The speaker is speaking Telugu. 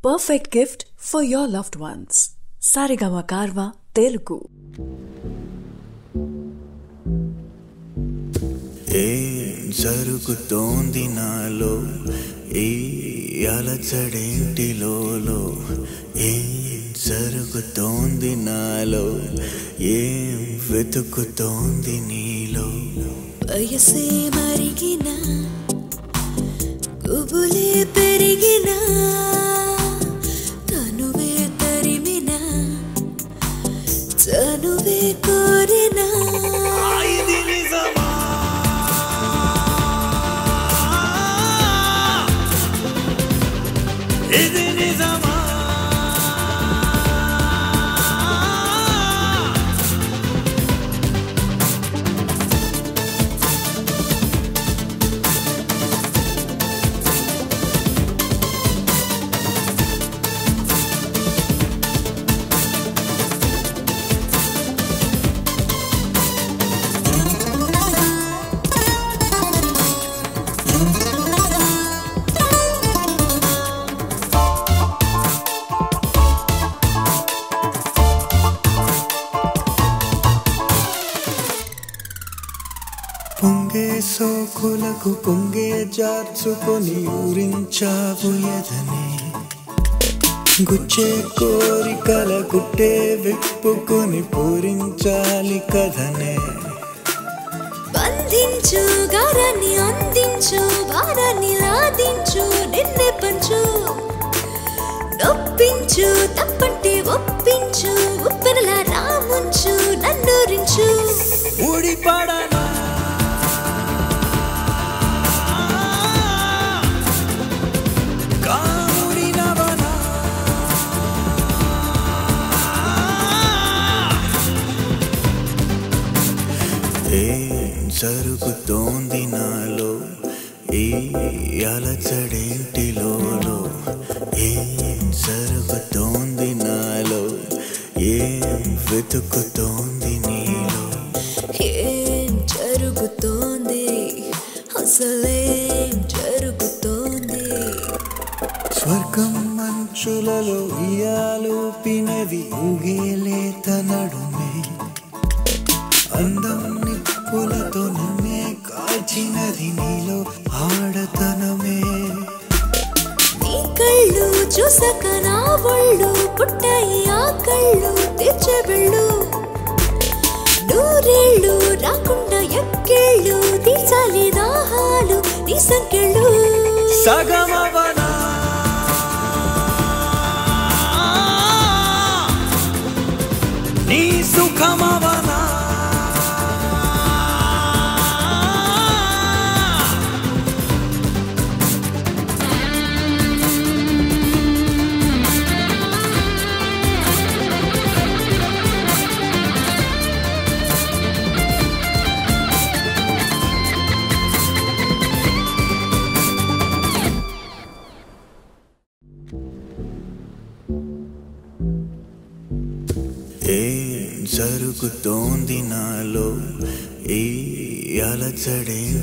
perfect gift for your loved ones. Sarigama Karva Telugu. ఏం జరుగుతోంది నాలో ఈ అలచడేంటిలో ఏం జరుగుతోంది నాలో ఏం వెతుకుతోంది నీలో వయసే మరిగిన గుబులే పెరిగిన తనువే తరిమిన తనువే కోరిన ఇది నిజమా ఇది నిజమా పొంగే సోకులకు పొంగే జార్చుకొని ఊరించావు ఎదనే గుచ్చే కోరికల గుట్టే విప్పుకొని పూరించాలి కథనే బంధించు గారాన్ని అందించు భారాన్ని లాదించు నిన్నే పంచు నొప్పించు తప్పంటే ఒప్పించు ఉప్పెనలా రాముంచు నన్నూరించు ముడిపడనా కాముడినవనా ఏం జరుగుతోంది నాలో ఈ అలచడేంటిలో ఏం జరుగుతోంది నాలో ఏం వెతుకుతోంది నీలో ఏం జరుగుతోంది అసలేం జరుగుతోంది స్వర్గం మంచులలో ఇయాలూపినది ఊగేలేత నడుమే అందం నిప్పులతో నన్నే కాల్చినది నీలో ఆడతనమే నీ కళ్ళు చూసాక నా ఒళ్ళు పుట్టాయి ఆ కళ్ళు తెచ్చే వెళ్ళు నూరేళ్ళు రాకుండా ఎక్కేళ్ళు తీర్చాలి దాహాలు నీ సంకెళ్ళు సగమవనా నీ సుఖమవనా ఏం జరుగుతోంది నాలో ఈ అలచడే